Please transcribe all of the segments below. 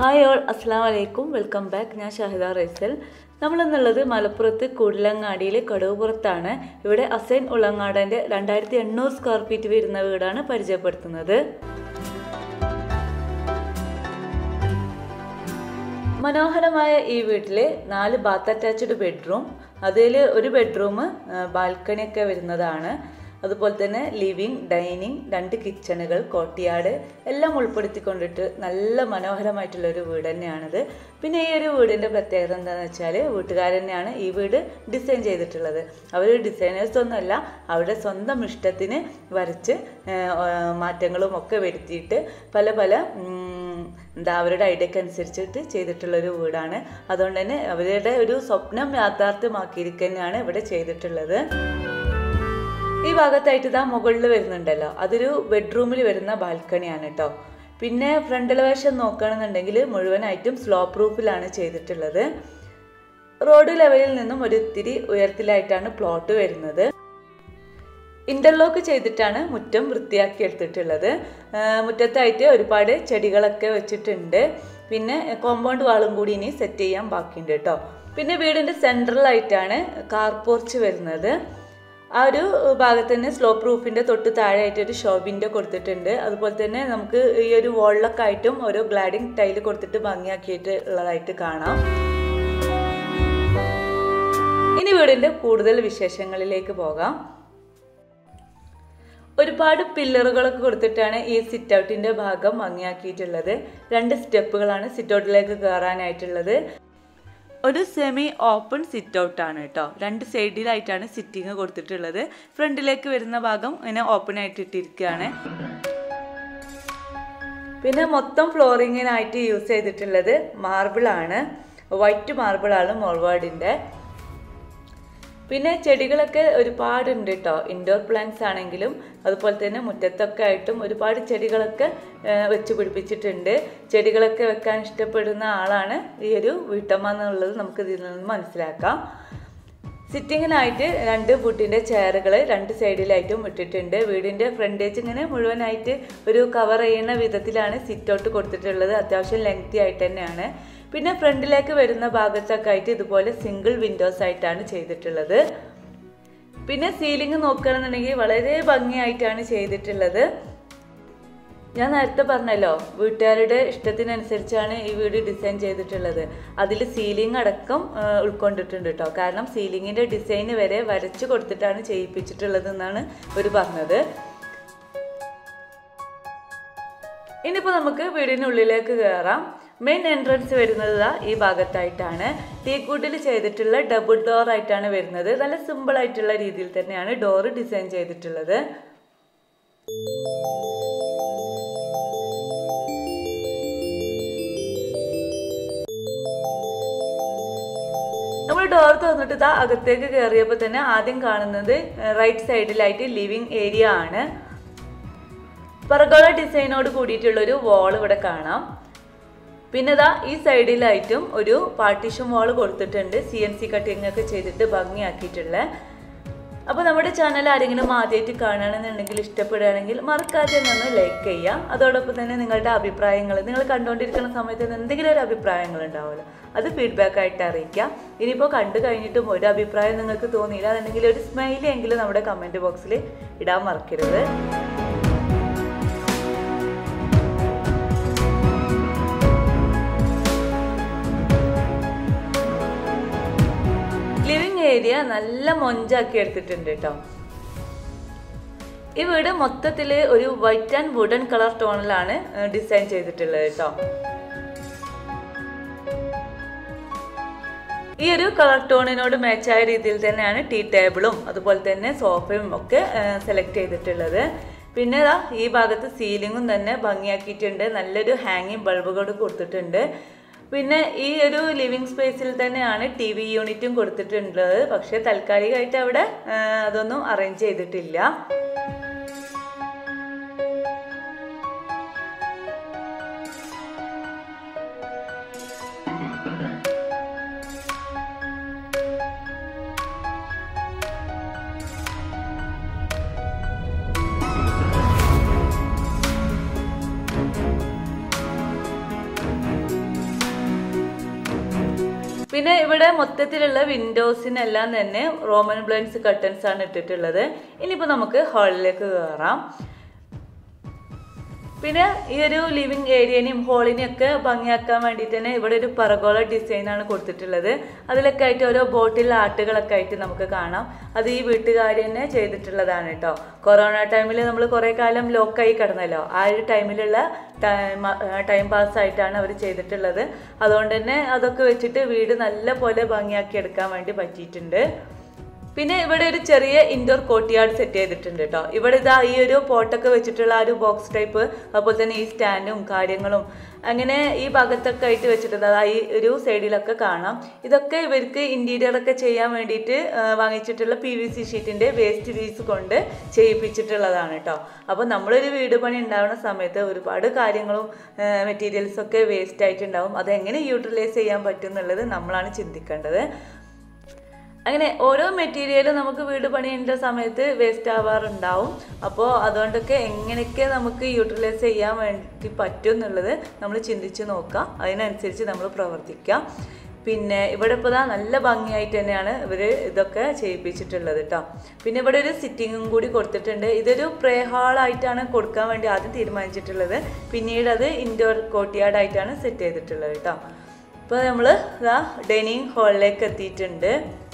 hi all അസ്സാം വലൈക്കും welcome back ഞാൻ ഷാഹിദ റൈസൽ നമ്മളെന്നുള്ളത് മലപ്പുറത്ത് കൂടലങ്ങാടിയിലെ കടുവപ്പുറത്താണ് ഇവിടെ അസൈൻ ഉളങ്ങാടൻ്റെ രണ്ടായിരത്തി എണ്ണൂറ് സ്ക്വയർ ഫീറ്റ് വരുന്ന വീടാണ് പരിചയപ്പെടുത്തുന്നത് മനോഹരമായ ഈ വീട്ടിൽ നാല് ബാത്ത് അറ്റാച്ച്ഡ് ബെഡ്റൂം അതിൽ ഒരു ബെഡ്റൂം ബാൽക്കണിയൊക്കെ വരുന്നതാണ് അതുപോലെ തന്നെ ലിവിങ് ഡൈനിങ് രണ്ട് കിച്ചണുകൾ കോട്ടിയാട് എല്ലാം ഉൾപ്പെടുത്തിക്കൊണ്ടിട്ട് നല്ല മനോഹരമായിട്ടുള്ള ഒരു വീട് തന്നെയാണിത് പിന്നെ ഈ ഒരു വീടിൻ്റെ പ്രത്യേകത എന്താണെന്ന് വെച്ചാൽ വീട്ടുകാർ തന്നെയാണ് ഈ വീട് ഡിസൈൻ ചെയ്തിട്ടുള്ളത് അവർ ഡിസൈനേഴ്സ് ഒന്നുമല്ല അവരുടെ സ്വന്തം ഇഷ്ടത്തിന് വരച്ച് മാറ്റങ്ങളും ഒക്കെ വരുത്തിയിട്ട് പല പല എന്താ അവരുടെ ഐഡിയക്ക് അനുസരിച്ചിട്ട് ചെയ്തിട്ടുള്ളൊരു വീടാണ് അതുകൊണ്ട് തന്നെ അവരുടെ ഒരു സ്വപ്നം യാഥാർത്ഥ്യമാക്കിയിരിക്കുന്നതാണ് ഇവിടെ ചെയ്തിട്ടുള്ളത് ഈ ഭാഗത്തായിട്ട് ഇതാ മുകളിൽ വരുന്നുണ്ടല്ലോ അതൊരു ബെഡ്റൂമിൽ വരുന്ന ബാൽക്കണിയാണ് കേട്ടോ പിന്നെ ഫ്രണ്ടിലെ വശം നോക്കുകയാണെന്നുണ്ടെങ്കിൽ മുഴുവനായിട്ടും സ്ലോ പ്രൂഫിലാണ് ചെയ്തിട്ടുള്ളത് റോഡ് ലെവലിൽ നിന്നും ഒരു ഇത്തിരി ഉയരത്തിലായിട്ടാണ് പ്ലോട്ട് വരുന്നത് ഇന്റർലോക്ക് ചെയ്തിട്ടാണ് മുറ്റം വൃത്തിയാക്കി എടുത്തിട്ടുള്ളത് മുറ്റത്തായിട്ട് ഒരുപാട് ചെടികളൊക്കെ വെച്ചിട്ടുണ്ട് പിന്നെ കോമ്പൗണ്ട് വാളും കൂടി ഇനി സെറ്റ് ചെയ്യാൻ ബാക്കിയുണ്ട് കേട്ടോ പിന്നെ വീടിൻ്റെ സെൻട്രലായിട്ടാണ് കാർ പോർച്ച് വരുന്നത് ആ ഒരു ഭാഗത്ത് തന്നെ സ്ലോ പ്രൂഫിൻ്റെ തൊട്ട് താഴെയായിട്ട് ഒരു ഷോ വിൻഡോ കൊടുത്തിട്ടുണ്ട് അതുപോലെ തന്നെ നമുക്ക് ഈ ഒരു വോളിലൊക്കെ ആയിട്ടും ഓരോ ഗ്ലാഡിങ് ടൈല് കൊടുത്തിട്ട് ഭംഗിയാക്കിയിട്ട് ഉള്ളതായിട്ട് കാണാം ഇനി വീടിൻ്റെ കൂടുതൽ വിശേഷങ്ങളിലേക്ക് പോകാം ഒരുപാട് പില്ലറുകളൊക്കെ കൊടുത്തിട്ടാണ് ഈ സിറ്റ് ഔട്ടിൻ്റെ ഭാഗം ഭംഗിയാക്കിയിട്ടുള്ളത് രണ്ട് സ്റ്റെപ്പുകളാണ് സിറ്റ് ഔട്ടിലേക്ക് കയറാനായിട്ടുള്ളത് ഒരു സെമി ഓപ്പൺ സിറ്റ് ഔട്ട് ആണ് കേട്ടോ രണ്ട് സൈഡിലായിട്ടാണ് സിറ്റിങ് കൊടുത്തിട്ടുള്ളത് ഫ്രണ്ടിലേക്ക് വരുന്ന ഭാഗം ഇങ്ങനെ ഓപ്പൺ ആയിട്ട് ഇട്ടിരിക്കുകയാണ് പിന്നെ മൊത്തം ഫ്ലോറിങ്ങിനായിട്ട് യൂസ് ചെയ്തിട്ടുള്ളത് മാർബിൾ ആണ് വൈറ്റ് മാർബിൾ ആണ് മോൾവാർഡിൻ്റെ പിന്നെ ചെടികളൊക്കെ ഒരുപാടുണ്ട് കേട്ടോ ഇൻഡോർ പ്ലാന്റ്സ് ആണെങ്കിലും അതുപോലെ തന്നെ മുറ്റത്തൊക്കെ ആയിട്ടും ഒരുപാട് ചെടികളൊക്കെ വെച്ച് പിടിപ്പിച്ചിട്ടുണ്ട് ചെടികളൊക്കെ വെക്കാൻ ഇഷ്ടപ്പെടുന്ന ആളാണ് ഈ ഒരു വീട്ടമ്മ എന്നുള്ളത് നമുക്ക് ഇതിൽ നിന്ന് മനസ്സിലാക്കാം സിറ്റിങ്ങിനായിട്ട് രണ്ട് ഫുട്ടിൻ്റെ ചെയറുകൾ രണ്ട് സൈഡിലായിട്ടും ഇട്ടിട്ടുണ്ട് വീടിൻ്റെ ഫ്രണ്ടേജ് ഇങ്ങനെ മുഴുവനായിട്ട് ഒരു കവർ ചെയ്യുന്ന വിധത്തിലാണ് സിറ്റ് ഔട്ട് കൊടുത്തിട്ടുള്ളത് അത്യാവശ്യം ലെങ്തി ആയിട്ട് തന്നെയാണ് പിന്നെ ഫ്രണ്ടിലേക്ക് വരുന്ന ഭാഗത്തൊക്കെ ആയിട്ട് ഇതുപോലെ സിംഗിൾ വിൻഡോസ് ആയിട്ടാണ് ചെയ്തിട്ടുള്ളത് പിന്നെ സീലിംഗ് നോക്കുകയാണെന്നുണ്ടെങ്കിൽ വളരെ ഭംഗിയായിട്ടാണ് ചെയ്തിട്ടുള്ളത് ഞാൻ നേരത്തെ പറഞ്ഞല്ലോ വീട്ടുകാരുടെ ഇഷ്ടത്തിനനുസരിച്ചാണ് ഈ വീട് ഡിസൈൻ ചെയ്തിട്ടുള്ളത് അതിൽ സീലിംഗ് അടക്കം ഉൾക്കൊണ്ടിട്ടുണ്ട് കേട്ടോ കാരണം സീലിങ്ങിൻ്റെ ഡിസൈൻ വരെ വരച്ചു കൊടുത്തിട്ടാണ് ചെയ്യിപ്പിച്ചിട്ടുള്ളത് എന്നാണ് ഇവർ പറഞ്ഞത് ഇനിയിപ്പോൾ നമുക്ക് വീടിനുള്ളിലേക്ക് കയറാം മെയിൻ എൻട്രൻസ് വരുന്നത് ഈ ഭാഗത്തായിട്ടാണ് ടീക്കൂട്ടിൽ ചെയ്തിട്ടുള്ള ഡബിൾ ഡോർ ആയിട്ടാണ് വരുന്നത് നല്ല സിമ്പിൾ ആയിട്ടുള്ള രീതിയിൽ തന്നെയാണ് ഡോറ് ഡിസൈൻ ചെയ്തിട്ടുള്ളത് നമ്മൾ ഡോർ തുറന്നിട്ട് ഇതാ അകത്തേക്ക് കയറിയപ്പോൾ തന്നെ ആദ്യം കാണുന്നത് റൈറ്റ് സൈഡിലായിട്ട് ലിവിങ് ഏരിയ ആണ് പറഗോള ഡിസൈനോട് കൂടിയിട്ടുള്ള ഒരു വാൾ ഇവിടെ കാണാം പിന്നെ ഇതാ ഈ സൈഡിലായിട്ടും ഒരു പാർട്ടീഷൻ വാൾ കൊടുത്തിട്ടുണ്ട് സി എൻ സി കട്ടിങ് ഒക്കെ ചെയ്തിട്ട് ഭംഗിയാക്കിയിട്ടുള്ള അപ്പോൾ നമ്മുടെ ചാനൽ ആരെങ്കിലും ആദ്യമായിട്ട് കാണുകയാണെന്നുണ്ടെങ്കിൽ ഇഷ്ടപ്പെടുകയാണെങ്കിൽ മറക്കാതെ തന്നെ ഒന്ന് ലൈക്ക് ചെയ്യുക അതോടൊപ്പം തന്നെ നിങ്ങളുടെ അഭിപ്രായങ്ങൾ നിങ്ങൾ കണ്ടുകൊണ്ടിരിക്കുന്ന സമയത്ത് എന്തെങ്കിലും ഒരു അഭിപ്രായങ്ങൾ ഉണ്ടാവുമല്ലോ അത് ഫീഡ്ബാക്ക് ആയിട്ട് അറിയിക്കുക ഇനിയിപ്പോൾ കണ്ടു കഴിഞ്ഞിട്ടും ഒരു അഭിപ്രായം നിങ്ങൾക്ക് തോന്നിയില്ല എന്നുണ്ടെങ്കിൽ ഒരു സ്മൈലി എങ്കിലും നമ്മുടെ കമൻറ്റ് ബോക്സിൽ ഇടാൻ മറക്കരുത് ലിവിങ് ഏരിയ നല്ല മൊഞ്ചാക്കി എടുത്തിട്ടുണ്ട് കേട്ടോ ഈ വീട് മൊത്തത്തിൽ ഒരു വൈറ്റ് ആൻഡ് വുഡൻ കളർ ടോണിലാണ് ഡിസൈൻ ചെയ്തിട്ടുള്ളത് കേട്ടോ ഈ ഒരു കളർ ടോണിനോട് മാച്ചായ രീതിയിൽ തന്നെയാണ് ടീ ടേബിളും അതുപോലെ തന്നെ സോഫയും ഒക്കെ സെലക്ട് ചെയ്തിട്ടുള്ളത് പിന്നെ ഈ ഭാഗത്ത് സീലിങ്ങും തന്നെ ഭംഗിയാക്കിയിട്ടുണ്ട് നല്ലൊരു ഹാങ്ങിങ് ബൾബുകൾ കൊടുത്തിട്ടുണ്ട് പിന്നെ ഈ ഒരു ലിവിങ് സ്പേസിൽ തന്നെയാണ് ടി വി യൂണിറ്റും കൊടുത്തിട്ടുള്ളത് പക്ഷെ താൽക്കാലികമായിട്ട് അവിടെ അതൊന്നും അറേഞ്ച് ചെയ്തിട്ടില്ല പിന്നെ ഇവിടെ മൊത്തത്തിലുള്ള വിൻഡോസിനെല്ലാം തന്നെ റോമൻ ബ്ലൈൻഡ്സ് കട്ടൻസ് ആണ് ഇട്ടിട്ടുള്ളത് ഇനിയിപ്പോൾ നമുക്ക് ഹാളിലേക്ക് കയറാം പിന്നെ ഈ ഒരു ലിവിങ് ഏരിയനെയും ഹോളിനെയും ഒക്കെ ഭംഗിയാക്കാൻ വേണ്ടിയിട്ട് തന്നെ ഇവിടെ ഒരു പറഗോള ഡിസൈൻ ആണ് കൊടുത്തിട്ടുള്ളത് അതിലൊക്കെ ആയിട്ട് ഓരോ ബോട്ടിൽ ആർട്ടുകളൊക്കെ ആയിട്ട് നമുക്ക് കാണാം അത് ഈ വീട്ടുകാർ തന്നെ ചെയ്തിട്ടുള്ളതാണ് കേട്ടോ കൊറോണ ടൈമിൽ നമ്മൾ കുറേ കാലം ലോക്കായി കിടന്നല്ലോ ആ ഒരു ടൈമിലുള്ള ടൈം ടൈം പാസ് ആയിട്ടാണ് അവർ ചെയ്തിട്ടുള്ളത് അതുകൊണ്ട് തന്നെ അതൊക്കെ വെച്ചിട്ട് വീട് നല്ല പോലെ ഭംഗിയാക്കി എടുക്കാൻ വേണ്ടി പറ്റിയിട്ടുണ്ട് പിന്നെ ഇവിടെ ഒരു ചെറിയ ഇൻഡോർ കോട്ടിയാർഡ് സെറ്റ് ചെയ്തിട്ടുണ്ട് കേട്ടോ ഇവിടെ ഇതാ ഈ ഒരു പോട്ടൊക്കെ വെച്ചിട്ടുള്ള ആ ഒരു ബോക്സ് ടൈപ്പ് അതുപോലെ തന്നെ ഈ സ്റ്റാൻഡും കാര്യങ്ങളും അങ്ങനെ ഈ ഭാഗത്തൊക്കെ ആയിട്ട് വെച്ചിട്ടുണ്ട് അതാ ഈ ഒരു സൈഡിലൊക്കെ കാണാം ഇതൊക്കെ ഇവർക്ക് ഇന്റീരിയർ ഒക്കെ ചെയ്യാൻ വേണ്ടിയിട്ട് ആ, വാങ്ങിച്ചിട്ടുള്ള പി വി സി ഷീറ്റിന്റെ വേസ്റ്റ് പീസ് കൊണ്ട് ചെയ്യിപ്പിച്ചിട്ടുള്ളതാണ് കേട്ടോ അപ്പോൾ നമ്മളൊരു വീട് പണി ഉണ്ടാവുന്ന സമയത്ത് ഒരുപാട് കാര്യങ്ങളും മെറ്റീരിയൽസ് ഒക്കെ വേസ്റ്റ് ആയിട്ടുണ്ടാവും അതെങ്ങനെ യൂട്ടിലൈസ് ചെയ്യാൻ പറ്റും എന്നുള്ളത് നമ്മളാണ് ചിന്തിക്കേണ്ടത് അങ്ങനെ ഓരോ മെറ്റീരിയലും നമുക്ക് വീട് പണിയേണ്ട സമയത്ത് വേസ്റ്റ് ആവാറുണ്ടാവും അപ്പോൾ അതുകൊണ്ടൊക്കെ എങ്ങനെയൊക്കെ നമുക്ക് യൂട്ടിലൈസ് ചെയ്യാൻ വേണ്ടി പറ്റും എന്നുള്ളത് നമ്മൾ ചിന്തിച്ച് നോക്കാം അതിനനുസരിച്ച് നമ്മൾ പ്രവർത്തിക്കാം പിന്നെ ഇവിടെ ഇപ്പോൾ ദാ നല്ല ഭംഗിയായിട്ട് തന്നെയാണ് ഇവർ ഇതൊക്കെ ചെയ്യിപ്പിച്ചിട്ടുള്ളത് കേട്ടോ പിന്നെ ഇവിടെ ഒരു സിറ്റിങ്ങും കൂടി കൊടുത്തിട്ടുണ്ട് ഇതൊരു പ്രേ ഹാളായിട്ടാണ് കൊടുക്കാൻ വേണ്ടി ആദ്യം തീരുമാനിച്ചിട്ടുള്ളത് പിന്നീട് അത് ഇൻഡോർ കോട്ടിയാർഡ് ആയിട്ടാണ് സെറ്റ് ചെയ്തിട്ടുള്ളത് കേട്ടോ ഇപ്പോൾ നമ്മൾ ഇതാ ഡൈനിങ് ഹാളിലേക്ക് എത്തിയിട്ടുണ്ട്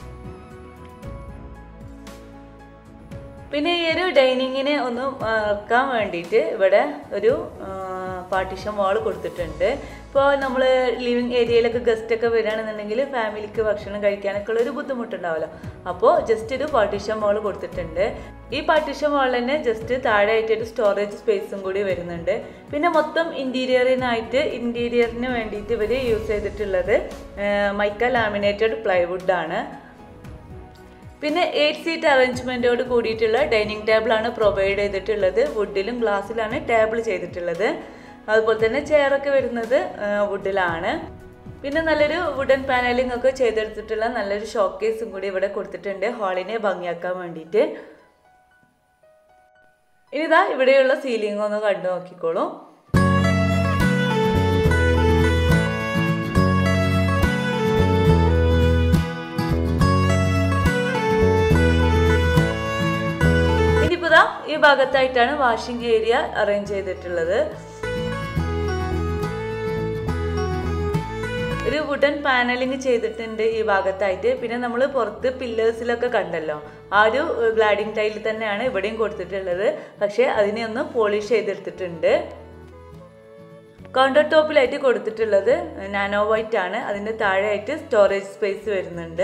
പിന്നെ ഈ ഒരു ഡൈനിങ്ങിനെ ഒന്ന് ഇറക്കാൻ വേണ്ടിയിട്ട് ഇവിടെ ഒരു പാർട്ടീഷൻ വാൾ കൊടുത്തിട്ടുണ്ട് ഇപ്പോൾ നമ്മൾ ലിവിങ് ഏരിയയിലൊക്കെ ഗസ്റ്റ് ഒക്കെ വരികയാണെന്നുണ്ടെങ്കിൽ ഫാമിലിക്ക് ഭക്ഷണം കഴിക്കാനൊക്കെ ഉള്ള ഒരു ബുദ്ധിമുട്ടുണ്ടാവുമല്ലോ അപ്പോൾ ജസ്റ്റ് ഒരു പാർട്ടീഷൻ വാൾ കൊടുത്തിട്ടുണ്ട് ഈ പാർട്ടീഷൻ വാൾ തന്നെ ജസ്റ്റ് താഴെ ആയിട്ട് ഒരു സ്റ്റോറേജ് സ്പേസും കൂടി വരുന്നുണ്ട് പിന്നെ മൊത്തം ഇൻറ്റീരിയറിനായിട്ട് ഇൻറ്റീരിയറിന് വേണ്ടിയിട്ട് ഇവർ യൂസ് ചെയ്തിട്ടുള്ളത് മൈക്ക ലാമിനേറ്റഡ് പ്ലൈവുഡ് ആണ് പിന്നെ എയ്റ്റ് സീറ്റ് അറേഞ്ച്മെൻറ്റോട് കൂടിയിട്ടുള്ള ഡൈനിങ് ടേബിളാണ് പ്രൊവൈഡ് ചെയ്തിട്ടുള്ളത് വുഡിലും ഗ്ലാസ്സിലാണ് ടേബിൾ ചെയ്തിട്ടുള്ളത് അതുപോലെ തന്നെ ചെയറൊക്കെ വരുന്നത് വുഡിലാണ് പിന്നെ നല്ലൊരു വുഡൻ പാനലിംഗ് ഒക്കെ ചെയ്തെടുത്തിട്ടുള്ള നല്ലൊരു ഷോക്കേസും കൂടി ഇവിടെ കൊടുത്തിട്ടുണ്ട് ഹാളിനെ ഭംഗിയാക്കാൻ വേണ്ടിയിട്ട് ഇനിതാ ഇവിടെയുള്ള സീലിംഗ് ഒന്ന് കണ്ടു നോക്കിക്കോളൂ ഇനിയിപ്പോ ദാ ഈ ഭാഗത്തായിട്ടാണ് വാഷിംഗ് ഏരിയ അറേഞ്ച് ചെയ്തിട്ടുള്ളത് ഒരു വുഡൻ പാനലിങ് ചെയ്തിട്ടുണ്ട് ഈ ഭാഗത്തായിട്ട് പിന്നെ നമ്മൾ പുറത്ത് പില്ലേഴ്സിലൊക്കെ കണ്ടല്ലോ ആ ഒരു ഗ്ലാഡിങ് ടൈൽ തന്നെയാണ് ഇവിടെയും കൊടുത്തിട്ടുള്ളത് പക്ഷേ അതിനെ ഒന്ന് പോളിഷ് ചെയ്തെടുത്തിട്ടുണ്ട് കൗണ്ടർ ടോപ്പിലായിട്ട് കൊടുത്തിട്ടുള്ളത് നാനോ വൈറ്റ് ആണ് അതിൻ്റെ താഴെയായിട്ട് സ്റ്റോറേജ് സ്പേസ് വരുന്നുണ്ട്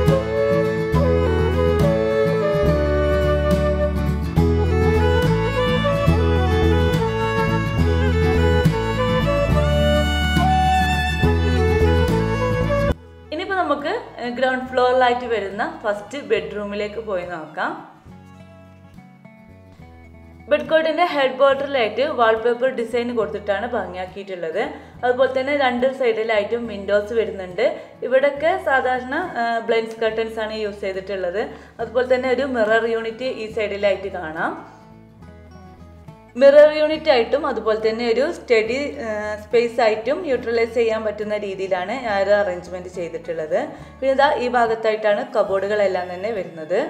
ഇനിയിപ്പോൾ നമുക്ക് ഗ്രൗണ്ട് ഫ്ലോറിലായിട്ട് വരുന്ന ഫസ്റ്റ് ബെഡ്റൂമിലേക്ക് പോയി നോക്കാം ബെഡ് കോട്ടിന്റെ ഹെഡ് ബോർഡറിലായിട്ട് വാൾപേപ്പർ ഡിസൈൻ കൊടുത്തിട്ടാണ് ഭംഗിയാക്കിയിട്ടുള്ളത് അതുപോലെ തന്നെ രണ്ട് സൈഡിലായിട്ടും വിൻഡോസ് വരുന്നുണ്ട് ഇവിടെയൊക്കെ സാധാരണ ബ്ലൈൻഡ്സ് കർട്ടൻസ് ആണ് യൂസ് ചെയ്തിട്ടുള്ളത് അതുപോലെ തന്നെ ഒരു മിറർ യൂണിറ്റ് ഈ സൈഡിലായിട്ട് കാണാം മിറർ യൂണിറ്റ് ആയിട്ടും അതുപോലെ തന്നെ ഒരു സ്റ്റഡി സ്പേസ് ആയിട്ടും യൂട്ടിലൈസ് ചെയ്യാൻ പറ്റുന്ന രീതിയിലാണ് ആ ഒരു അറേഞ്ച്മെന്റ് ചെയ്തിട്ടുള്ളത് പിന്നെ ഇതാ ഈ ഭാഗത്തായിട്ടാണ് കബോർഡുകളെല്ലാം തന്നെ വരുന്നത്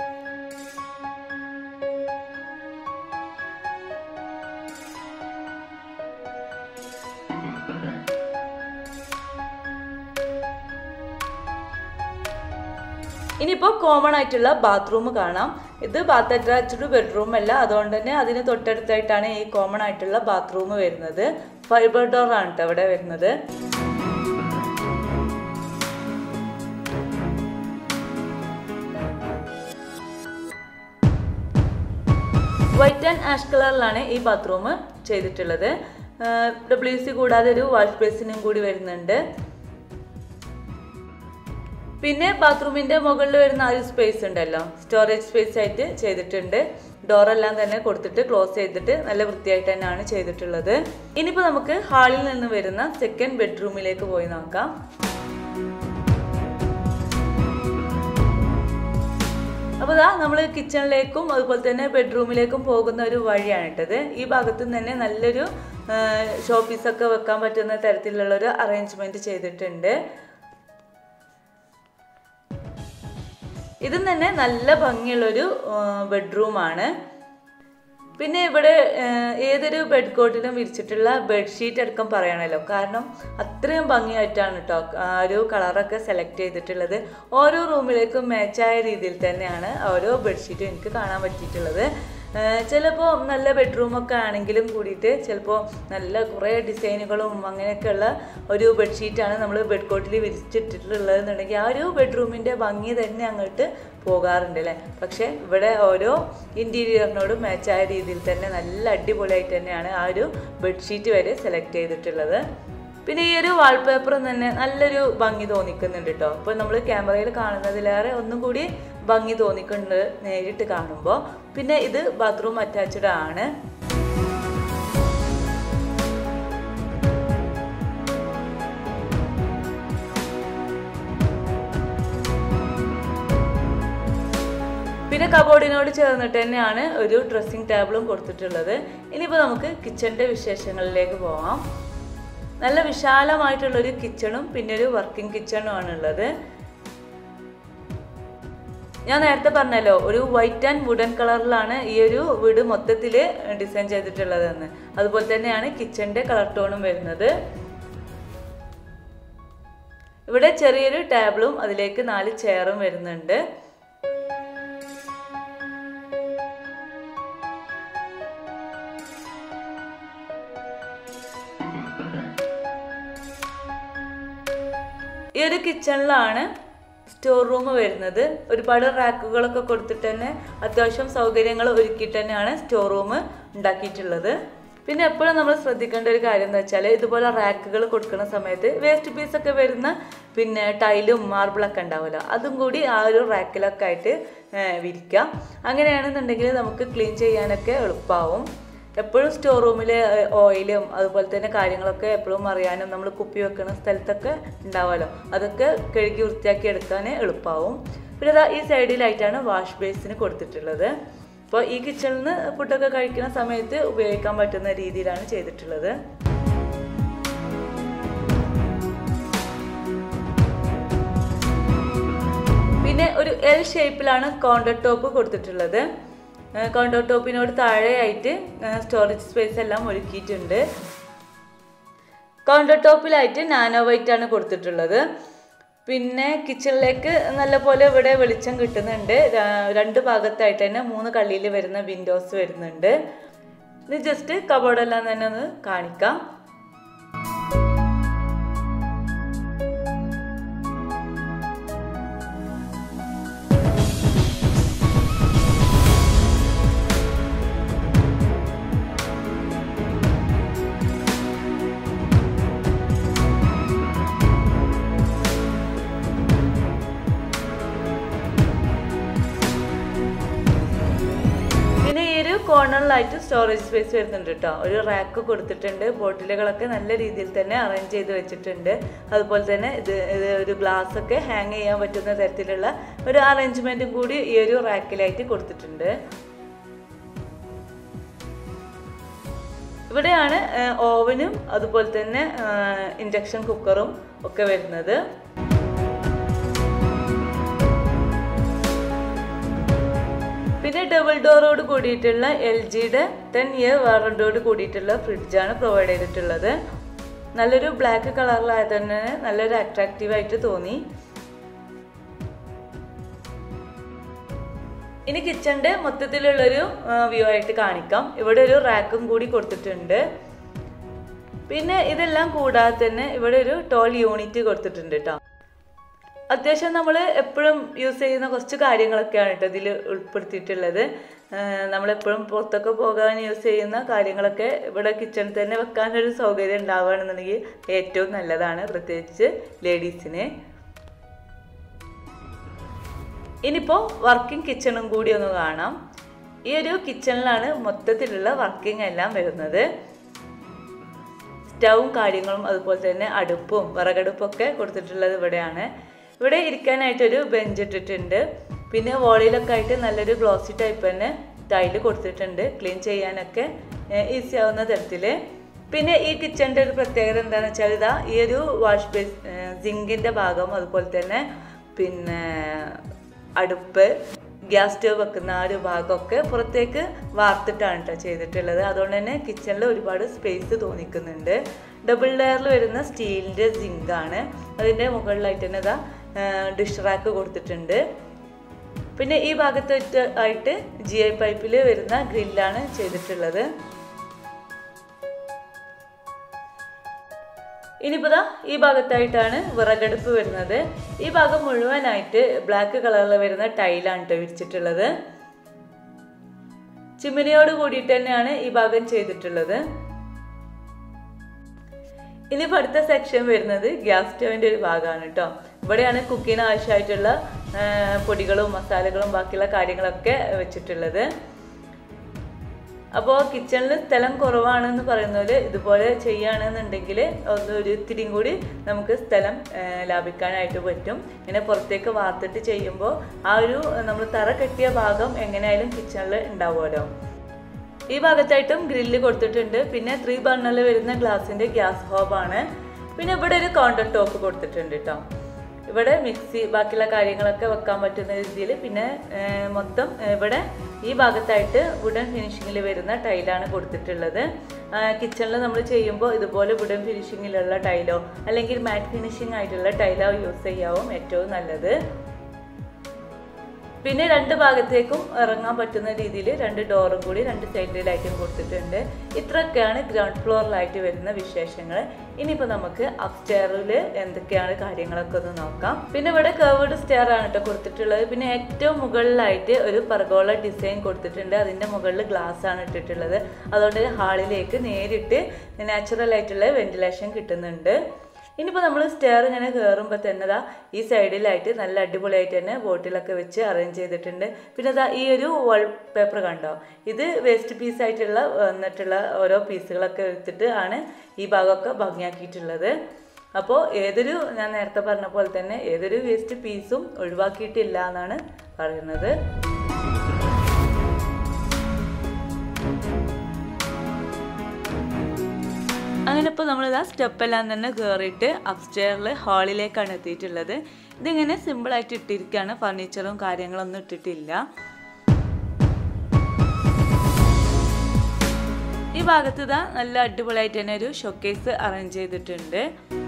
ഇനിയിപ്പോൾ കോമൺ ആയിട്ടുള്ള ബാത്റൂം കാണാം ഇത് ബാത്ത് അറ്റാച്ച്ഡ് ബെഡ്റൂം അല്ല അതുകൊണ്ട് തന്നെ അതിന് തൊട്ടടുത്തായിട്ടാണ് ഈ കോമൺ ആയിട്ടുള്ള ബാത്റൂം വരുന്നത് ഫൈബർ ഡോർ ആണ് കേട്ടോ ഇവിടെ വരുന്നത് വൈറ്റ് ആൻഡ് ആഷ് കളറിലാണ് ഈ ബാത്റൂം ചെയ്തിട്ടുള്ളത് ഡബ്ല്യു സി കൂടാതെ ഒരു വാഷ് ബേസിനും കൂടി വരുന്നുണ്ട് പിന്നെ ബാത്റൂമിന്റെ മുകളിൽ വരുന്ന ആ ഒരു സ്പേസ് ഉണ്ടല്ലോ സ്റ്റോറേജ് സ്പേസ് ആയിട്ട് ചെയ്തിട്ടുണ്ട് ഡോറെല്ലാം തന്നെ കൊടുത്തിട്ട് ക്ലോസ് ചെയ്തിട്ട് നല്ല വൃത്തിയായിട്ട് തന്നെയാണ് ചെയ്തിട്ടുള്ളത് ഇനിയിപ്പോൾ നമുക്ക് ഹാളിൽ നിന്ന് വരുന്ന സെക്കൻഡ് ബെഡ്റൂമിലേക്ക് പോയി നോക്കാം അപ്പോൾ ഇതാ നമ്മൾ കിച്ചണിലേക്കും അതുപോലെ തന്നെ ബെഡ്റൂമിലേക്കും പോകുന്ന ഒരു വഴിയാണ് ഇട്ടത് ഈ ഭാഗത്തു നിന്ന് തന്നെ നല്ലൊരു ഷോപ്പീസൊക്കെ വെക്കാൻ പറ്റുന്ന തരത്തിലുള്ള ഒരു അറേഞ്ച്മെന്റ് ചെയ്തിട്ടുണ്ട് ഇതും തന്നെ നല്ല ഭംഗിയുള്ളൊരു ബെഡ്റൂമാണ് പിന്നെ ഇവിടെ ഏഹ്, ഏതൊരു ബെഡ് കോട്ടിലും വിരിച്ചിട്ടുള്ള ബെഡ്ഷീറ്റ് അടക്കം പറയണല്ലോ കാരണം അത്രയും ഭംഗിയായിട്ടാണ് കേട്ടോ ആ ഒരു കളറൊക്കെ സെലക്ട് ചെയ്തിട്ടുള്ളത് ഓരോ റൂമിലേക്കും മാച്ചായ രീതിയിൽ തന്നെയാണ് ഓരോ ബെഡ്ഷീറ്റും എനിക്ക് കാണാൻ പറ്റിയിട്ടുള്ളത് ചിലപ്പോൾ നല്ല ബെഡ്റൂമൊക്കെ ആണെങ്കിലും കൂടിയിട്ട് ചിലപ്പോൾ നല്ല കുറേ ഡിസൈനുകളും അങ്ങനെയൊക്കെയുള്ള ഒരു ബെഡ്ഷീറ്റാണ് നമ്മൾ ബെഡ് കോട്ടിൽ വിരിച്ചിട്ടിട്ടുള്ളതെന്നുണ്ടെങ്കിൽ ആ ഒരു ബെഡ്റൂമിൻ്റെ ഭംഗി തന്നെ അങ്ങോട്ട് പോകാറുണ്ട് അല്ലേ പക്ഷേ ഇവിടെ ഓരോ ഇൻറ്റീരിയറിനോടും മാച്ചായ രീതിയിൽ തന്നെ നല്ല അടിപൊളിയായിട്ട് തന്നെയാണ് ആ ഒരു ബെഡ്ഷീറ്റ് വരെ സെലക്ട് ചെയ്തിട്ടുള്ളത് പിന്നെ ഈ ഒരു വാൾപേപ്പറും തന്നെ നല്ലൊരു ഭംഗി തോന്നിക്കുന്നുണ്ട് കേട്ടോ അപ്പോൾ നമ്മൾ ക്യാമറയിൽ കാണുന്നതിലേറെ ഒന്നും കൂടി ഭംഗി തോന്നിക്കുന്നുണ്ട് നേരിട്ട് കാണുമ്പോൾ പിന്നെ ഇത് ബാത്റൂം അറ്റാച്ച്ഡ് ആണ് പിന്നെ കബോർഡിനോട് ചേർന്നിട്ട് തന്നെയാണ് ഒരു ഡ്രസ്സിംഗ് ടേബിളും കൊടുത്തിട്ടുള്ളത് ഇനിയിപ്പോൾ നമുക്ക് കിച്ചണിൻ്റെ വിശേഷങ്ങളിലേക്ക് പോവാം നല്ല വിശാലമായിട്ടുള്ളൊരു കിച്ചണും പിന്നെ ഒരു വർക്കിംഗ് കിച്ചണും ആണുള്ളത് ഞാൻ നേരത്തെ പറഞ്ഞല്ലോ ഒരു വൈറ്റ് ആൻഡ് വുഡൻ കളറിലാണ് ഈ ഒരു വീട് മൊത്തത്തിൽ ഡിസൈൻ ചെയ്തിട്ടുള്ളതെന്ന് അതുപോലെ തന്നെയാണ് കിച്ചണിൻ്റെ കളർ ടോണും വരുന്നത് ഇവിടെ ചെറിയൊരു ടേബിളും അതിലേക്ക് നാല് ചെയറും വരുന്നുണ്ട് ഈ ഒരു കിച്ചണിലാണ് സ്റ്റോർ റൂം വരുന്നത് ഒരുപാട് റാക്കുകളൊക്കെ കൊടുത്തിട്ട് തന്നെ അത്യാവശ്യം സൗകര്യങ്ങൾ ഒരുക്കിയിട്ട് തന്നെയാണ് സ്റ്റോർ റൂം ഉണ്ടാക്കിയിട്ടുള്ളത് പിന്നെ എപ്പോഴും നമ്മൾ ശ്രദ്ധിക്കേണ്ട ഒരു കാര്യം എന്ന് വെച്ചാൽ ഇതുപോലെ റാക്കുകൾ കൊടുക്കുന്ന സമയത്ത് വേസ്റ്റ് പീസ് ഒക്കെ വരുന്ന പിന്നെ ടൈലും മാർബിളൊക്കെ ഉണ്ടാവുമല്ലോ അതും കൂടി ആ ഒരു റാക്കിലൊക്കെ ആയിട്ട് ഏഹ്, വിരിക്കാം അങ്ങനെയാണെന്നുണ്ടെങ്കിൽ നമുക്ക് ക്ലീൻ ചെയ്യാനൊക്കെ എളുപ്പമാവും എപ്പോഴും സ്റ്റോർ റൂമിൽ ഓയിലും അതുപോലെ തന്നെ കാര്യങ്ങളൊക്കെ എപ്പോഴും അറിയാനും നമ്മൾ കുപ്പി വെക്കുന്ന സ്ഥലത്തൊക്കെ ഉണ്ടാവുമല്ലോ അതൊക്കെ കഴുകി വൃത്തിയാക്കി എടുക്കാൻ എളുപ്പമാവും പിന്നെ ദാ ഈ സൈഡിലായിട്ടാണ് വാഷ് ബേസിന് കൊടുത്തിട്ടുള്ളത് അപ്പോൾ ഈ കിച്ചണിൽ നിന്ന് ഫുഡൊക്കെ കഴിക്കുന്ന സമയത്ത് ഉപയോഗിക്കാൻ പറ്റുന്ന രീതിയിലാണ് ചെയ്തിട്ടുള്ളത് പിന്നെ ഒരു എൽ ഷേപ്പിലാണ് കൗണ്ടർ ടോപ്പ് കൊടുത്തിട്ടുള്ളത് കൗണ്ടർ ടോപ്പിനോട് താഴെയായിട്ട് സ്റ്റോറേജ് സ്പേസ് എല്ലാം ഒരുക്കിയിട്ടുണ്ട് കൗണ്ടർ ടോപ്പിലായിട്ട് നാനോ വൈറ്റ് ആണ് കൊടുത്തിട്ടുള്ളത് പിന്നെ കിച്ചണിലേക്ക് നല്ലപോലെ ഇവിടെ വെളിച്ചം കിട്ടുന്നുണ്ട് ര- രണ്ട് ഭാഗത്തായിട്ട് തന്നെ മൂന്ന് കള്ളിയിൽ വരുന്ന വിൻഡോസ് വരുന്നുണ്ട് ഇത് ജസ്റ്റ് കബോർഡെല്ലാം തന്നെ ഒന്ന് കാണിക്കാം പിന്നെ ഈ ഒരു കോർണറിലായിട്ട് സ്റ്റോറേജ് സ്പേസ് വരുന്നുണ്ട് കേട്ടോ ഒരു റാക്ക് കൊടുത്തിട്ടുണ്ട് ബോട്ടിലുകളൊക്കെ നല്ല രീതിയിൽ തന്നെ അറേഞ്ച് ചെയ്ത് വെച്ചിട്ടുണ്ട് അതുപോലെ തന്നെ ഇത് ഇത് ഒരു ഗ്ലാസ് ഒക്കെ ഹാങ് ചെയ്യാൻ പറ്റുന്ന തരത്തിലുള്ള ഒരു അറേഞ്ച്മെന്റും കൂടി ഈ ഒരു റാക്കിലായിട്ട് കൊടുത്തിട്ടുണ്ട് ഇവിടെയാണ് ഓവനും അതുപോലെ തന്നെ ഇൻഡക്ഷൻ കുക്കറും ഒക്കെ വരുന്നത് പിന്നെ ഡബിൾ ഡോറോട് കൂടിയിട്ടുള്ള എൽ ജിയുടെ ടെൻ ഇയർ വാറണ്ടോട് കൂടിയിട്ടുള്ള ഫ്രിഡ്ജാണ് പ്രൊവൈഡ് ചെയ്തിട്ടുള്ളത് നല്ലൊരു ബ്ലാക്ക് കളറിലായത് തന്നെ നല്ലൊരു അട്രാക്റ്റീവ് ആയിട്ട് തോന്നി ഇനി കിച്ചണിന്റെ മൊത്തത്തിലുള്ളൊരു വ്യൂ ആയിട്ട് കാണിക്കാം ഇവിടെ ഒരു റാക്കും കൂടി കൊടുത്തിട്ടുണ്ട് പിന്നെ ഇതെല്ലാം കൂടാതെ തന്നെ ഇവിടെ ഒരു ടോൾ യൂണിറ്റ് കൊടുത്തിട്ടുണ്ട് കേട്ടോ അത്യാവശ്യം നമ്മൾ എപ്പോഴും യൂസ് ചെയ്യുന്ന കുറച്ച് കാര്യങ്ങളൊക്കെയാണ് കേട്ടോ ഇതിൽ ഉൾപ്പെടുത്തിയിട്ടുള്ളത് നമ്മളെപ്പോഴും പുറത്തൊക്കെ പോകാൻ യൂസ് ചെയ്യുന്ന കാര്യങ്ങളൊക്കെ ഇവിടെ കിച്ചണിൽ തന്നെ വെക്കാനൊരു സൗകര്യം ഉണ്ടാവുകയാണെന്നുണ്ടെങ്കിൽ ഏറ്റവും നല്ലതാണ് പ്രത്യേകിച്ച് ലേഡീസിന് ഇനിയിപ്പോൾ വർക്കിംഗ് കിച്ചണും കൂടി ഒന്ന് കാണാം ഈ ഒരു കിച്ചണിലാണ് മൊത്തത്തിലുള്ള വർക്കിംഗ് എല്ലാം വരുന്നത് സ്റ്റൗവും കാര്യങ്ങളും അതുപോലെ തന്നെ അടുപ്പും വിറകടുപ്പൊക്കെ കൊടുത്തിട്ടുള്ളത് ഇവിടെയാണ് ഇവിടെ ഇരിക്കാനായിട്ടൊരു ബെഞ്ച് ഇട്ടിട്ടുണ്ട് പിന്നെ വോളിലൊക്കെ ആയിട്ട് നല്ലൊരു ഗ്ലോസി ടൈപ്പ് തന്നെ ടൈല് കൊടുത്തിട്ടുണ്ട് ക്ലീൻ ചെയ്യാനൊക്കെ ഈസി ആവുന്ന തരത്തിൽ പിന്നെ ഈ കിച്ചണിൻ്റെ ഒരു പ്രത്യേകത എന്താണെന്ന് വെച്ചാൽ ഇതാ ഈ ഒരു വാഷ് ബേസ് സിങ്കിൻ്റെ ഭാഗം അതുപോലെ തന്നെ പിന്നെ അടുപ്പ് ഗ്യാസ് സ്റ്റവ് വെക്കുന്ന ആ ഒരു ഭാഗമൊക്കെ പുറത്തേക്ക് വാർത്തിട്ടാണ് കേട്ടോ ചെയ്തിട്ടുള്ളത് അതുകൊണ്ട് തന്നെ കിച്ചണിൽ ഒരുപാട് സ്പേസ് തോന്നിക്കുന്നുണ്ട് ഡബിൾ ലെയറിൽ വരുന്ന സ്റ്റീലിൻ്റെ സിങ്കാണ് അതിൻ്റെ മുകളിലായിട്ട് തന്നെ ഇതാ ഡിഷ് റാക്ക് കൊടുത്തിട്ടുണ്ട് പിന്നെ ഈ ഭാഗത്ത് ആയിട്ട് ജി ഐ പൈപ്പിൽ വരുന്ന ഗ്രില്ലാണ് ചെയ്തിട്ടുള്ളത് ഇനിയിപ്പോൾ ദാ ഈ ഭാഗത്തായിട്ടാണ് വിറകടുപ്പ് വരുന്നത് ഈ ഭാഗം മുഴുവനായിട്ട് ബ്ലാക്ക് കളറിൽ വരുന്ന ടൈലാണ് കേട്ടോ വിരിച്ചിട്ടുള്ളത് ചിമ്മിനിയോട് കൂടിയിട്ട് തന്നെയാണ് ഈ ഭാഗം ചെയ്തിട്ടുള്ളത് ഇനിയിപ്പോൾ അടുത്ത സെക്ഷൻ വരുന്നത് ഗ്യാസ് സ്റ്റവിൻ്റെ ഒരു ഭാഗമാണ് കേട്ടോ ഇവിടെയാണ് കുക്കിങ്ങിന് ആവശ്യമായിട്ടുള്ള പൊടികളും മസാലകളും ബാക്കിയുള്ള കാര്യങ്ങളൊക്കെ വെച്ചിട്ടുള്ളത് അപ്പോൾ കിച്ചണിൽ സ്ഥലം കുറവാണെന്ന് പറയുന്നവർ ഇതുപോലെ ചെയ്യുകയാണെന്നുണ്ടെങ്കിൽ ഒന്ന് ഒരു ഇത്തിരിയും കൂടി നമുക്ക് സ്ഥലം ലാഭിക്കാനായിട്ട് പറ്റും ഇങ്ങനെ പുറത്തേക്ക് വാർത്തിട്ട് ചെയ്യുമ്പോൾ ആ ഒരു നമ്മൾ തറ കെട്ടിയ ഭാഗം എങ്ങനെയായാലും കിച്ചണിൽ ഉണ്ടാവുമല്ലോ ഈ ഭാഗത്തായിട്ടും ഗ്രില്ല് കൊടുത്തിട്ടുണ്ട് പിന്നെ ത്രീ ബർണറിൽ വരുന്ന ഗ്ലാസിൻ്റെ ഗ്യാസ് ഹോബാണ് പിന്നെ ഇവിടെ ഒരു കൗണ്ടർ ടോപ്പ് കൊടുത്തിട്ടുണ്ട് കേട്ടോ ഇവിടെ മിക്സി ബാക്കിയുള്ള കാര്യങ്ങളൊക്കെ വെക്കാൻ പറ്റുന്ന രീതിയിൽ പിന്നെ മൊത്തം ഇവിടെ ഈ ഭാഗത്തായിട്ട് വുഡൻ ഫിനിഷിങ്ങിൽ വരുന്ന ടൈലാണ് കൊടുത്തിട്ടുള്ളത് കിച്ചണിൽ നമ്മൾ ചെയ്യുമ്പോൾ ഇതുപോലെ വുഡൻ ഫിനിഷിങ്ങിലുള്ള ടൈലോ അല്ലെങ്കിൽ മാറ്റ് ഫിനിഷിംഗ് ആയിട്ടുള്ള ടൈലോ യൂസ് ചെയ്യാവും ഏറ്റവും നല്ലത് പിന്നെ രണ്ട് ഭാഗത്തേക്കും ഇറങ്ങാൻ പറ്റുന്ന രീതിയിൽ രണ്ട് ഡോറും കൂടി രണ്ട് സൈഡിലായിട്ടും കൊടുത്തിട്ടുണ്ട് ഇത്രയൊക്കെയാണ് ഗ്രൗണ്ട് ഫ്ലോറിലായിട്ട് വരുന്ന വിശേഷങ്ങൾ ഇനിയിപ്പോൾ നമുക്ക് അപ്സ്റ്റെയറിൽ എന്തൊക്കെയാണ് കാര്യങ്ങളൊക്കെ ഒന്ന് നോക്കാം പിന്നെ ഇവിടെ കർവ്ഡ് സ്റ്റെയർ ആണ് കേട്ടോ കൊടുത്തിട്ടുള്ളത് പിന്നെ ഏറ്റവും മുകളിലായിട്ട് ഒരു പർഗോള ഡിസൈൻ കൊടുത്തിട്ടുണ്ട് അതിൻ്റെ മുകളിൽ ഗ്ലാസ് ആണ് ഇട്ടിട്ടുള്ളത് അതുകൊണ്ട് ഹാളിലേക്ക് നേരിട്ട് നാച്ചുറൽ ആയിട്ടുള്ള വെന്റിലേഷൻ കിട്ടുന്നുണ്ട് ഇനിയിപ്പോൾ നമ്മൾ സ്റ്റെയർ ഇങ്ങനെ കയറുമ്പോൾ തന്നെ ദാ ഈ സൈഡിലായിട്ട് നല്ല അടിപൊളിയായിട്ട് തന്നെ ബോട്ടിലൊക്കെ വെച്ച് അറേഞ്ച് ചെയ്തിട്ടുണ്ട് പിന്നെ ദാ ഈ ഒരു വാൾ പേപ്പർ കണ്ടോ ഇത് വേസ്റ്റ് പീസ് ആയിട്ടുള്ള വന്നിട്ടുള്ള ഓരോ പീസുകളൊക്കെ എടുത്തിട്ട് ആണ് ഈ ഭാഗമൊക്കെ ഭംഗിയാക്കിയിട്ടുള്ളത് അപ്പോൾ ഏതൊരു ഞാൻ നേരത്തെ പറഞ്ഞ പോലെ തന്നെ ഏതൊരു വേസ്റ്റ് പീസും ഒഴിവാക്കിയിട്ടില്ല എന്നാണ് പറയുന്നത് അങ്ങനെ ഇപ്പോൾ നമ്മളിതാ സ്റ്റെപ്പെല്ലാം തന്നെ കയറിയിട്ട് അപ്സ്റ്റെയറിൽ ഹാളിലേക്കാണ് എത്തിയിട്ടുള്ളത് ഇതിങ്ങനെ സിമ്പിളായിട്ട് ഇട്ടിരിക്കുകയാണ് ഫർണിച്ചറും കാര്യങ്ങളൊന്നും ഇട്ടിട്ടില്ല ഈ ഭാഗത്ത് ഇതാ നല്ല അടിപൊളിയായിട്ട് തന്നെ ഒരു ഷോക്കേസ് അറേഞ്ച് ചെയ്തിട്ടുണ്ട്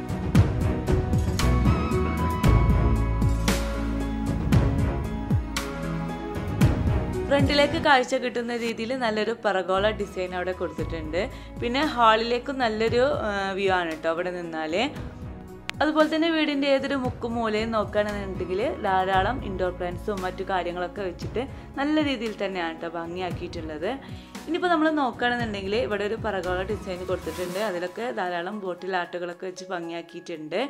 ഫ്രണ്ടിലേക്ക് കാഴ്ച കിട്ടുന്ന രീതിയിൽ നല്ലൊരു പറഗോള ഡിസൈൻ അവിടെ കൊടുത്തിട്ടുണ്ട് പിന്നെ ഹാളിലേക്കും നല്ലൊരു വ്യൂ ആണ് കേട്ടോ അവിടെ നിന്നാൽ അതുപോലെ തന്നെ വീടിൻ്റെ ഏതൊരു മുക്കും മൂലയും നോക്കുകയാണെന്നുണ്ടെങ്കിൽ ധാരാളം ഇൻഡോർ പ്ലാന്റ്സും മറ്റു കാര്യങ്ങളൊക്കെ വെച്ചിട്ട് നല്ല രീതിയിൽ തന്നെയാണ് കേട്ടോ ഭംഗിയാക്കിയിട്ടുള്ളത് ഇനിയിപ്പോൾ നമ്മൾ നോക്കുകയാണെന്നുണ്ടെങ്കിൽ ഇവിടെ ഒരു പറകോള ഡിസൈൻ കൊടുത്തിട്ടുണ്ട് അതിലൊക്കെ ധാരാളം ബോട്ടിൽ ആർട്ടുകളൊക്കെ വെച്ച് ഭംഗിയാക്കിയിട്ടുണ്ട്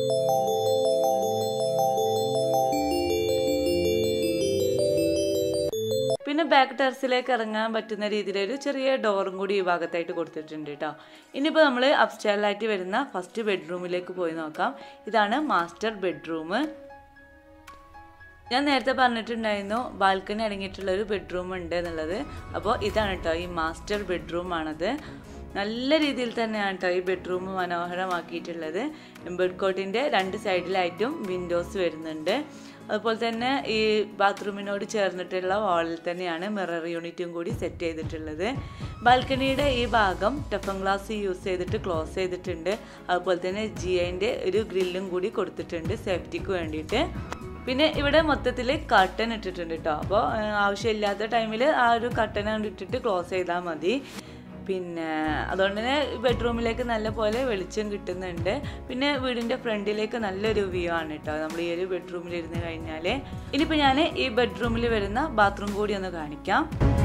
പിന്നെ ബാക്ക് ടെറസിലേക്ക് ഇറങ്ങാൻ പറ്റുന്ന രീതിയിൽ ഒരു ചെറിയ ഡോറും കൂടി ഈ ഭാഗത്തായിട്ട് കൊടുത്തിട്ടുണ്ട് കേട്ടോ ഇനിയിപ്പോൾ നമ്മൾ അപ്സ്റ്റൈലായിട്ട് വരുന്ന ഫസ്റ്റ് ബെഡ്റൂമിലേക്ക് പോയി നോക്കാം ഇതാണ് മാസ്റ്റർ ബെഡ്റൂം ഞാൻ നേരത്തെ പറഞ്ഞിട്ടുണ്ടായിരുന്നു ബാൽക്കണി അടങ്ങിയിട്ടുള്ള ഒരു ബെഡ്റൂം ഉണ്ട് എന്നുള്ളത് അപ്പോൾ ഇതാണ് കേട്ടോ ഈ മാസ്റ്റർ ബെഡ്റൂം ആണത് നല്ല രീതിയിൽ തന്നെയാണ് കേട്ടോ ഈ ബെഡ്റൂം മനോഹരമാക്കിയിട്ടുള്ളത് ബെഡ് കോട്ടിൻ്റെ രണ്ട് സൈഡിലായിട്ടും വിൻഡോസ് വരുന്നുണ്ട് അതുപോലെ തന്നെ ഈ ബാത്റൂമിനോട് ചേർന്നിട്ടുള്ള വാളിൽ തന്നെയാണ് മിറർ യൂണിറ്റും കൂടി സെറ്റ് ചെയ്തിട്ടുള്ളത് ബാൽക്കണിയുടെ ഈ ഭാഗം ടഫൻ ഗ്ലാസ് യൂസ് ചെയ്തിട്ട് ക്ലോസ് ചെയ്തിട്ടുണ്ട് അതുപോലെ തന്നെ ജി ഐൻ്റെ ഒരു ഗ്രില്ലും കൂടി കൊടുത്തിട്ടുണ്ട് സേഫ്റ്റിക്ക് വേണ്ടിയിട്ട് പിന്നെ ഇവിടെ മൊത്തത്തിൽ കട്ടൻ ഇട്ടിട്ടുണ്ട് കേട്ടോ അപ്പോൾ ആവശ്യമില്ലാത്ത ടൈമിൽ ആ ഒരു കട്ടൻ ഇട്ടിട്ട് ക്ലോസ് ചെയ്താൽ മതി പിന്നെ അതുകൊണ്ട് തന്നെ ബെഡ്റൂമിലേക്ക് നല്ല പോലെ വെളിച്ചം കിട്ടുന്നുണ്ട് പിന്നെ വീടിൻ്റെ ഫ്രണ്ടിലേക്ക് നല്ലൊരു വ്യൂ ആണ് കേട്ടോ നമ്മൾ ഈ ഒരു ബെഡ്റൂമിൽ ഇരുന്ന് കഴിഞ്ഞാൽ ഇനിയിപ്പോൾ ഞാൻ ഈ ബെഡ്റൂമിൽ വരുന്ന ബാത്റൂം കൂടി ഒന്ന് കാണിക്കാം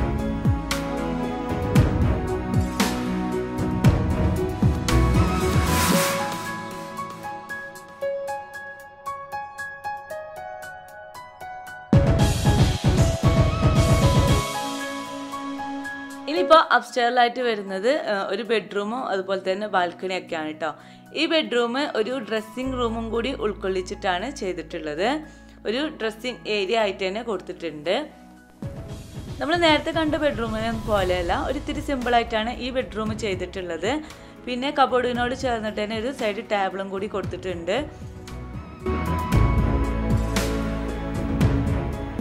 ഇനിയിപ്പോൾ അപ്സ്റ്റെയറിലായിട്ട് വരുന്നത് ഒരു ബെഡ്റൂമും അതുപോലെ തന്നെ ബാൽക്കണിയൊക്കെയാണ് കേട്ടോ ഈ ബെഡ്റൂം ഒരു ഡ്രസ്സിങ് റൂമും കൂടി ഉൾക്കൊള്ളിച്ചിട്ടാണ് ചെയ്തിട്ടുള്ളത് ഒരു ഡ്രസ്സിങ് ഏരിയ ആയിട്ട് തന്നെ കൊടുത്തിട്ടുണ്ട് നമ്മൾ നേരത്തെ കണ്ട ബെഡ്റൂമിനെ പോലെയല്ല ഒരു ഇത്തിരി സിമ്പിളായിട്ടാണ് ഈ ബെഡ്റൂം ചെയ്തിട്ടുള്ളത് പിന്നെ കബോർഡിനോട് ചേർന്നിട്ട് തന്നെ ഒരു സൈഡ് ടേബിളും കൂടി കൊടുത്തിട്ടുണ്ട്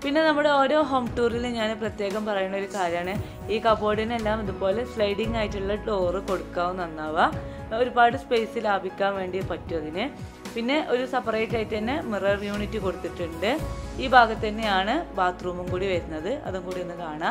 പിന്നെ നമ്മുടെ ഓരോ ഹോം ടൂറിൽ ഞാൻ പ്രത്യേകം പറയുന്ന ഒരു കാര്യമാണ് ഈ കബോർഡിനെല്ലാം ഇതുപോലെ സ്ലൈഡിങ് ആയിട്ടുള്ള ഡോറ് കൊടുക്കാവും നന്നാവുക ഒരുപാട് സ്പേസ് ലാഭിക്കാൻ വേണ്ടി പറ്റും അതിന് പിന്നെ ഒരു സെപ്പറേറ്റ് ആയിട്ട് തന്നെ മിറർ യൂണിറ്റ് കൊടുത്തിട്ടുണ്ട് ഈ ഭാഗത്ത് തന്നെയാണ് ബാത്റൂമും കൂടി വരുന്നത് അതും കൂടി ഒന്ന് കാണാം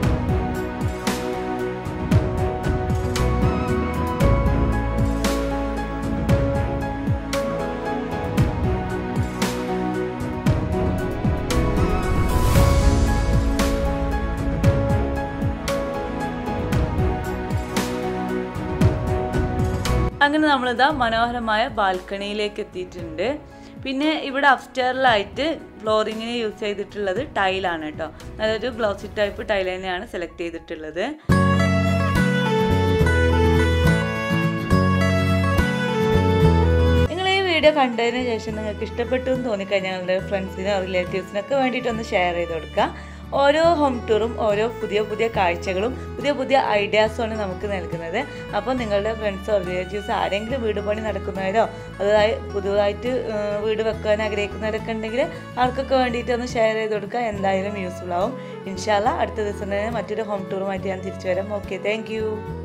അങ്ങനെ നമ്മളിതാ മനോഹരമായ ബാൽക്കണിയിലേക്ക് എത്തിയിട്ടുണ്ട് പിന്നെ ഇവിടെ അപ്സ്റ്റെയറിലായിട്ട് ഫ്ലോറിങ്ങിന് യൂസ് ചെയ്തിട്ടുള്ളത് ടൈലാണ് കേട്ടോ നല്ലൊരു ഗ്ലോസി ടൈപ്പ് ടൈൽ തന്നെയാണ് സെലക്ട് ചെയ്തിട്ടുള്ളത് നിങ്ങൾ ഈ വീഡിയോ കണ്ടതിന് ശേഷം നിങ്ങൾക്ക് ഇഷ്ടപ്പെട്ടു എന്ന് തോന്നിക്കഴിഞ്ഞാൽ നിങ്ങളുടെ ഫ്രണ്ട്സിനോ റിലേറ്റീവ്സിനൊക്കെ വേണ്ടിയിട്ടൊന്ന് ഷെയർ ചെയ്ത് കൊടുക്കുക ഓരോ ഹോം ടൂറും ഓരോ പുതിയ പുതിയ കാഴ്ചകളും പുതിയ പുതിയ ഐഡിയാസുമാണ് നമുക്ക് നൽകുന്നത് അപ്പോൾ നിങ്ങളുടെ ഫ്രണ്ട്സോ റിലേറ്റീവ്സോ ആരെങ്കിലും വീട് പണി നടക്കുന്നവരോ അതായത് പുതുതായിട്ട് ഏഹ്, വീട് വെക്കാൻ ആഗ്രഹിക്കുന്നവരൊക്കെ ഉണ്ടെങ്കിൽ അവർക്കൊക്കെ വേണ്ടിയിട്ട് ഒന്ന് ഷെയർ ചെയ്ത് കൊടുക്കുക എന്തായാലും യൂസ്ഫുൾ ആവും ഇൻഷാല്ല അടുത്ത ദിവസം തന്നെ മറ്റൊരു ഹോം ടൂറുമായിട്ട് ഞാൻ തിരിച്ചു വരാം ഓക്കെ താങ്ക്